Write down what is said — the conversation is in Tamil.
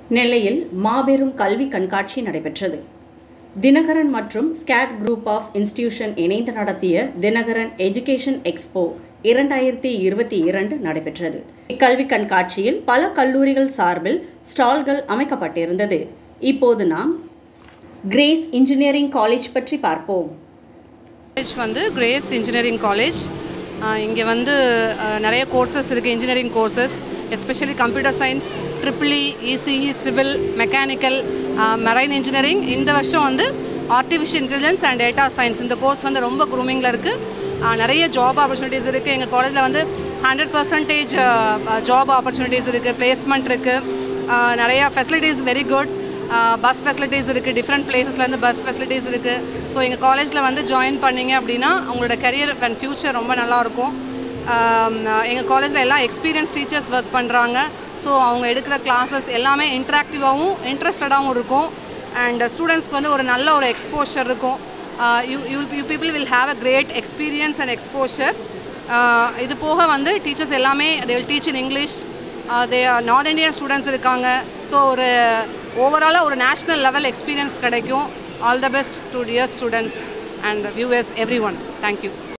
நெல்லையில் மாபெரும் கல்வி கண்காட்சி நடைபெற்றது தினகரன் மற்றும் ஸ்கேட் குரூப் ஆஃப் இன்ஸ்டிடியூஷன் இணைந்து நடத்திய தினகரன் எஜுகேஷன் எக்ஸ்போ இரண்டாயிரத்தி இருபத்தி இரண்டு நடைபெற்றது இக்கல்வி கண்காட்சியில் பல கல்லூரிகள் சார்பில் ஸ்டால்கள் அமைக்கப்பட்டிருந்தது இப்போது நாம் கிரேஸ் இன்ஜினியரிங் காலேஜ் பற்றி பார்ப்போம் காலேஜ் வந்து கிரேஸ் இன்ஜினியரிங் காலேஜ் இங்கே வந்து அஹ், நிறைய கோர்சஸ் இருக்குது engineering courses especially computer science triple E ECE civil mechanical marine engineering இந்த வருஷம் வந்து artificial intelligence and data science இந்த கோர்ஸ் வந்து ரொம்ப க்ரூமிங்கில் இருக்குது நிறைய ஜாப் ஆப்பர்ச்சுனிட்டிஸ் இருக்குது எங்கள் காலேஜில் வந்து ஹண்ட்ரட் பர்சன்டேஜ் ஜாப் ஆப்பர்ச்சுனிட்டிஸ் இருக்குது பிளேஸ்மெண்ட் இருக்குது நிறைய facilities very good bus facilities இருக்குது டிஃப்ரெண்ட் பிளேசஸ்லேருந்து பஸ் ஃபெசிலிட்டிஸ் இருக்குது ஸோ எங்கள் காலேஜில் வந்து ஜாயின் பண்ணீங்க அப்படின்னா உங்களோட கரியர் அண்ட் ஃப்யூச்சர் ரொம்ப நல்லாயிருக்கும் எங்கள் காலேஜில் எல்லாம் எக்ஸ்பீரியன்ஸ் டீச்சர்ஸ் ஒர்க் பண்ணுறாங்க ஸோ அவங்க எடுக்கிற கிளாஸஸ் எல்லாமே இன்ட்ராக்டிவாகவும் இன்ட்ரெஸ்டடாகவும் இருக்கும் அண்ட் ஸ்டூடெண்ட்ஸ்க்கு வந்து ஒரு நல்ல ஒரு எக்ஸ்போஷர் இருக்கும் you you you people will have a great experience and exposure இது போக வந்து டீச்சர்ஸ் எல்லாமே they will teach in English the north Indian students இருக்காங்க ஸோ ஒரு ஓவராலாக ஒரு நேஷ்னல் லெவல் எக்ஸ்பீரியன்ஸ் கிடைக்கும் all the best to dear students and viewers everyone thank you